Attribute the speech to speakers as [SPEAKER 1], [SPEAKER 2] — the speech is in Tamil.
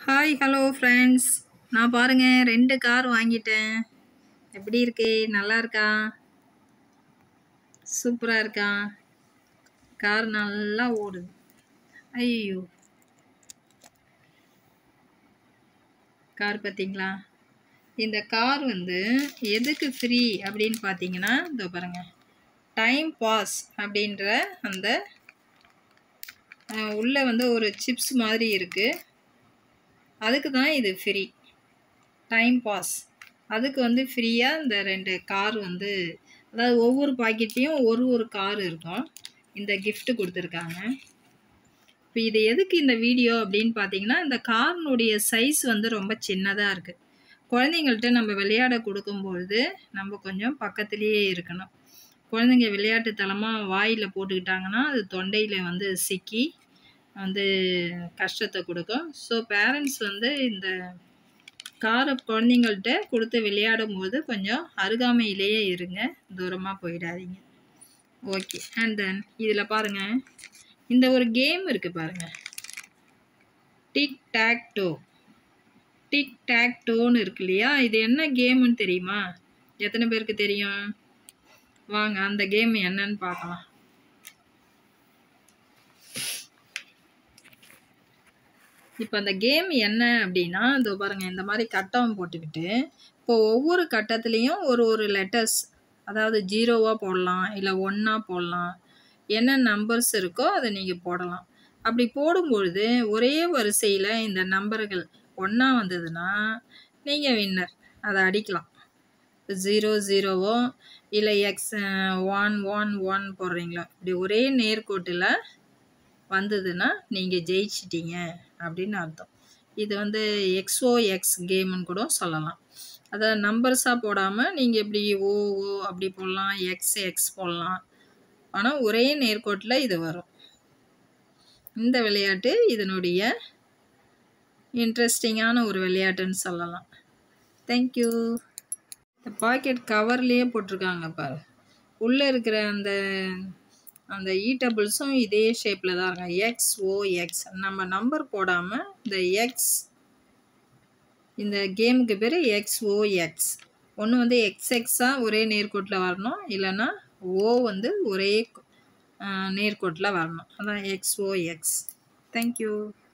[SPEAKER 1] ஹாய் ஹலோ ஃப்ரெண்ட்ஸ் நான் பாருங்க ரெண்டு கார் வாங்கிட்டேன் எப்படி இருக்கு நல்லா இருக்கா சூப்பராக இருக்கா கார் நல்லா ஓடுது ஐயோ கார் பார்த்தீங்களா இந்த கார் வந்து எதுக்கு ஃப்ரீ அப்படின்னு பார்த்தீங்கன்னா இதோ பாருங்க டைம் பாஸ் அப்படின்ற அந்த அஹ், உள்ள வந்து ஒரு சிப்ஸ் மாதிரி இருக்குது அதுக்கு தான் இது ஃப்ரீ டைம் பாஸ் அதுக்கு வந்து ஃப்ரீயாக இந்த ரெண்டு கார் வந்து அதாவது ஒவ்வொரு பாக்கெட்லேயும் ஒரு ஒரு கார் இருக்கும் இந்த gift கொடுத்துருக்காங்க இப்போ இது எதுக்கு இந்த வீடியோ அப்படின்னு பார்த்தீங்கன்னா இந்த கார்னுடைய சைஸ் வந்து ரொம்ப சின்னதாக இருக்குது குழந்தைங்கள்ட்ட நம்ம விளையாட கொடுக்கும்பொழுது நம்ம கொஞ்சம் பக்கத்துலேயே இருக்கணும் குழந்தைங்க விளையாட்டுத்தனமாக வாயில் போட்டுக்கிட்டாங்கன்னா அது தொண்டையில் வந்து சிக்கி வந்து கஷ்டத்தை கொடுக்கும் ஸோ பேரண்ட்ஸ் வந்து இந்த காரை குழந்தைங்கள்ட்ட கொடுத்து விளையாடும் போது கொஞ்சம் அருகாமையிலேயே இருங்க தூரமாக போயிடாதீங்க ஓகே அண்ட் தென் இதில் பாருங்கள் இந்த ஒரு கேம் இருக்குது பாருங்கள் tic tac toe tic tac டோன்னு இருக்கு இல்லையா இது என்ன கேம்னு தெரியுமா எத்தனை பேருக்கு தெரியும் வாங்க அந்த கேம் என்னன்னு பார்க்கலாம் இப்போ அந்த கேம் என்ன அப்படின்னா இதோ பாருங்க இந்த மாதிரி கட்டம் போட்டுக்கிட்டு இப்போ ஒவ்வொரு கட்டத்துலேயும் ஒரு ஒரு லெட்டர்ஸ் அதாவது ஜீரோவாக போடலாம் இல்லை ஒன்றா போடலாம் என்ன நம்பர்ஸ் இருக்கோ அதை நீங்கள் போடலாம் அப்படி போடும்பொழுது ஒரே வரிசையில் இந்த நம்பர்கள் ஒன்றா வந்ததுன்னா நீங்கள் வின்னர் அதை அடிக்கலாம் ஜீரோ ஜீரோவோ இல்லை எக்ஸ் ஒன் ஒன் ஒன் போடுறீங்களோ இப்படி ஒரே நேர்கோட்டில் வந்ததுன்னா நீங்கள் ஜெயிச்சிட்டீங்க அப்படின்னு அர்த்தம் இது வந்து எக்ஸ்ஓ எக்ஸ் கேம்னு கூட சொல்லலாம் அதை நம்பர்ஸாக போடாமல் நீங்கள் இப்படி ஓ ஓ அப்படி போடலாம் எக்ஸ் எக்ஸ் போடலாம் ஆனால் ஒரே நேர்கோட்டில் இது வரும் இந்த விளையாட்டு இதனுடைய இன்ட்ரெஸ்டிங்கான ஒரு விளையாட்டுன்னு சொல்லலாம் தேங்க்யூ இந்த பாக்கெட் கவர்லேயே போட்டிருக்காங்க பாரு உள்ளே இருக்கிற அந்த அந்த ஈட்டபிள்ஸும் இதே ஷேப்பில் தான் இருக்கும் எக்ஸ் ஓ எக்ஸ் நம்ம நம்பர் போடாமல் இந்த எக்ஸ் இந்த கேமுக்கு பேர் எக்ஸ் ஓ எக்ஸ் ஒன்று வந்து எக்ஸ் எக்ஸாக ஒரே நேர்கோட்டில் வரணும் இல்லைன்னா ஓ வந்து ஒரே நேர்கோட்டில் வரணும் அதான் எக்ஸ் ஓ எக்ஸ் தேங்க்யூ